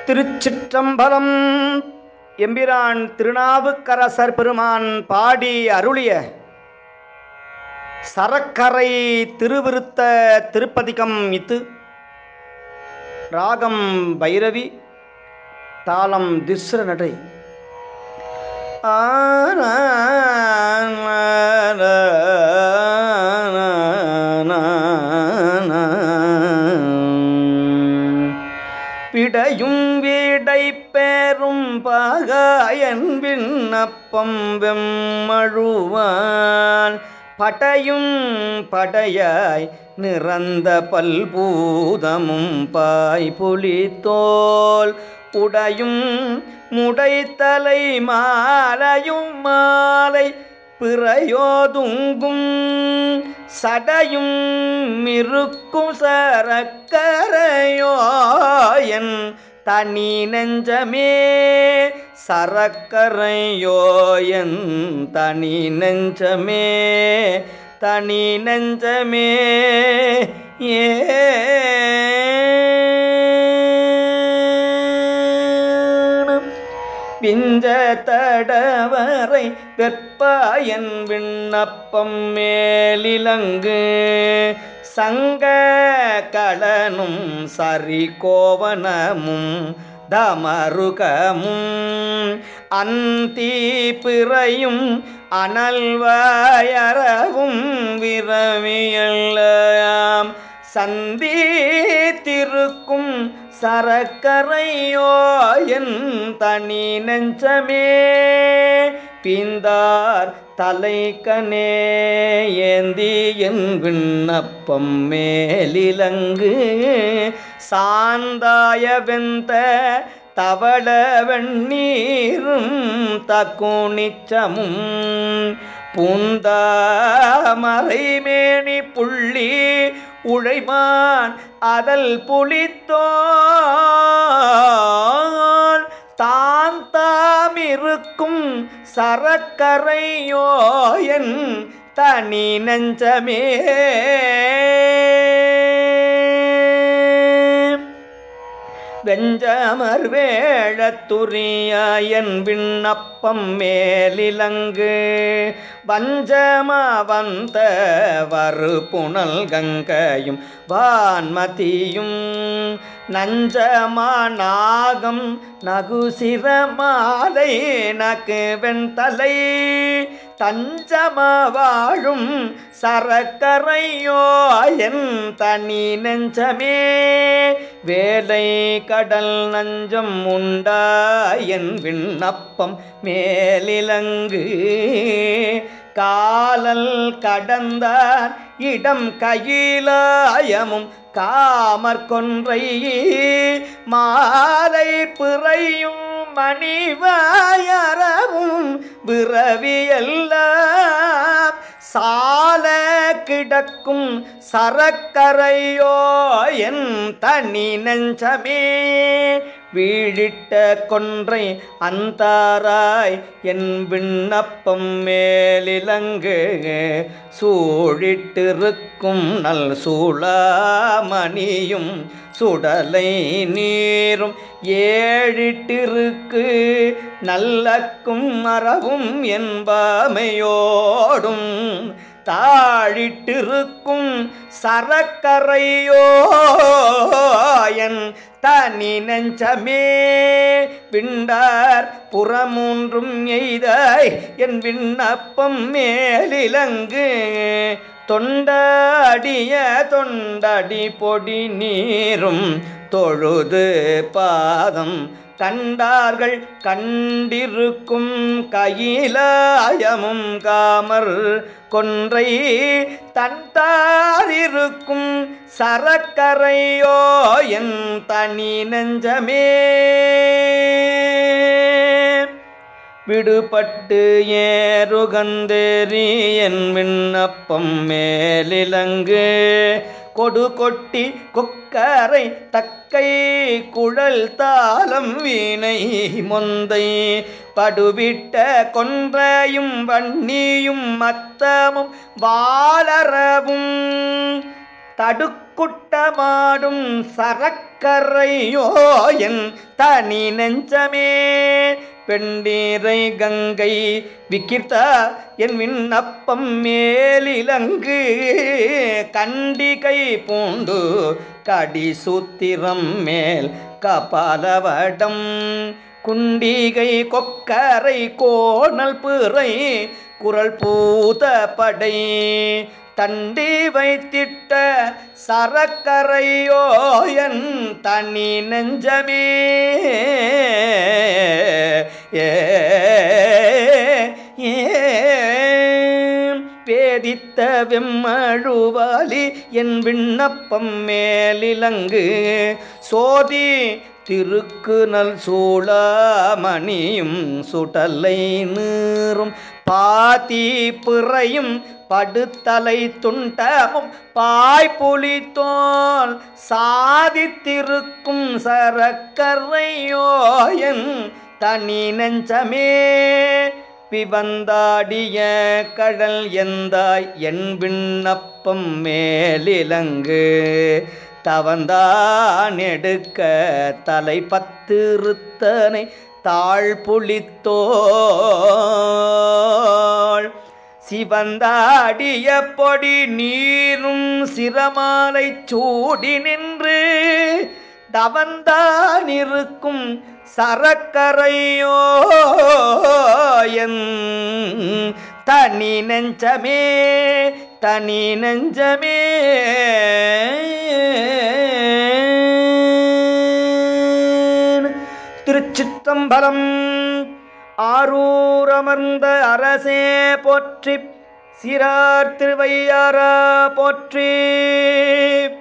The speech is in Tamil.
திருச்சிற்றம்பலம் எம்பிரான் திருநாவுக்கரசர் பெருமான் பாடி அருளிய சரக்கரை திருவிருத்த திருப்பதிகம் இத்து ராகம் பைரவி தாளம் திஸ்ர நடை பிடையும் வீடை பெறும் பகாயன் விண்ணப்பம் வெம்மழுவான் படையும் படையாய் நிறந்த பல்பூதமும் பாய் புலித்தோல் உடையும் முடைத்தலை மாலையும் மாலை பிறையோதுங்கும் சடையும் இருக்கும் சரக்கரையோ என் தனி நெஞ்சமே சரக்கரையோ என் தனி நெஞ்சமே தனி நெஞ்சமே ஏ பிஞ்ச தடவரை வெப்பாயன் விண்ணப்பம் மேலிலங்கு சங்க களனும் சரி கோவனமும் தமருகமும் அந்தி பிறையும் அனல்வாயறவும் விரவியல்லாம் சந்தி திருக்கும் சரக்கரையோ என் தனி நெஞ்சமே பிந்தார் தலைக்கனே ஏந்தி என் விண்ணப்பம் மேலிலங்கு சாந்தாய வெந்த தவள வெண்ணீரும் தக்குணிச்சமும் பூந்தாமரைமேனி புள்ளி உழைமான் அதல் புலித்தோன் தான் தாம் இருக்கும் சரக்கரையோ என் தனி நெஞ்சமே வெஞ்சமர் வேழத்துரியாயன் விண்ணப்பம் மேலிலங்கு வஞ்சமா வந்த வரு புனல் கங்கையும் வான்மதியும் நஞ்சமா நாகம் நகுசிர மாலை நக்கு வெண்தலை தஞ்சமா வாழும் சரக்கரையோ என் தனி நெஞ்சமே வேலை கடல் நஞ்சம் உண்டா என் விண்ணப்பம் மேலிலங்கு காலல் கடந்தார் இடம் கையிலாயமும் காமற் கொன்றை மாலை பிறையும் மணிவாயறவும் விரவியெல்லாம் சால கிடக்கும் சரக்கரையோ என் தனி நெஞ்சமே வீழிட்ட கொன்றை அந்தாராய் என் விண்ணப்பம் மேலிலங்கு சூழிட்டிருக்கும் நல் சூளாமணியும் சுடலை நீரும் ஏழிட்டிருக்கு நல்லக்கும் மரவும் என்பாமையோடும் தாழிட்டிருக்கும் சரக்கரையோ என் தனி நெஞ்சமே விண்டார் புறமூன்றும் எய்தாய் என் விண்ணப்பம் மேலிலங்கு தொண்டாடிய தொண்டடி பொடி நீரும் தொழுது பாதம் கண்டார்கள் கண்டிருக்கும் கையிலாயமும் காமர் கொன்றை தந்தாரிருக்கும் சரக்கரையோ என் தனி நெஞ்சமே விடுபட்டு ஏறுகந்தேறி என் விண்ணப்பம் மேலிலங்கு கொடு கொட்டி கொக்கரை தக்கை குழல் தாளம் வீணை மொந்தை படுவிட்ட கொன்றையும் வன்னியும் மத்தமும் வாளரவும் தடுக்குட்டமாடும் சரக்கரையோ என் தனி நெஞ்சமே பெண்டீரை கங்கை விக்கிர்த்தா என் விண்ணப்பம் மேலிலங்கு கண்டிகை பூண்டு கடி சூத்திரம் மேல் கபாலவடம் குண்டிகை கொக்கரை கோணல் பிறை குரல் பூத படை தண்டி வைத்திட்ட சரக்கரையோ என் தனி நெஞ்சமே ஏ ஏ பேதித்த வெம்மழுவாலி என் விண்ணப்பம் மேலிலங்கு சோதி திருக்கு நல் சூளாமணியும் சுடலை நீரும் பாதி பிறையும் படுத்தலை துண்டமும் பாய்புலி தோல் சாதித்திருக்கும் சரக்கரையோ என் தனி நெஞ்சமே பிவந்தாடிய கடல் எந்தாய் என் விண்ணப்பம் மேலிலங்கு தவந்தான் எடுக்க தலை பத்திருத்தனை தாழ்புளித்தோள் சிவந்தாடிய பொடி நீரும் சிரமாலை சூடி நின்று தவந்தான் இருக்கும் சரக்கரையோ என் தனி நெஞ்சமே தனி நெஞ்சமே திருச்சிற்றம்பலம் ஆரூரமர்ந்த அரசே போற்றி சிறார் திருவையாரா போற்றி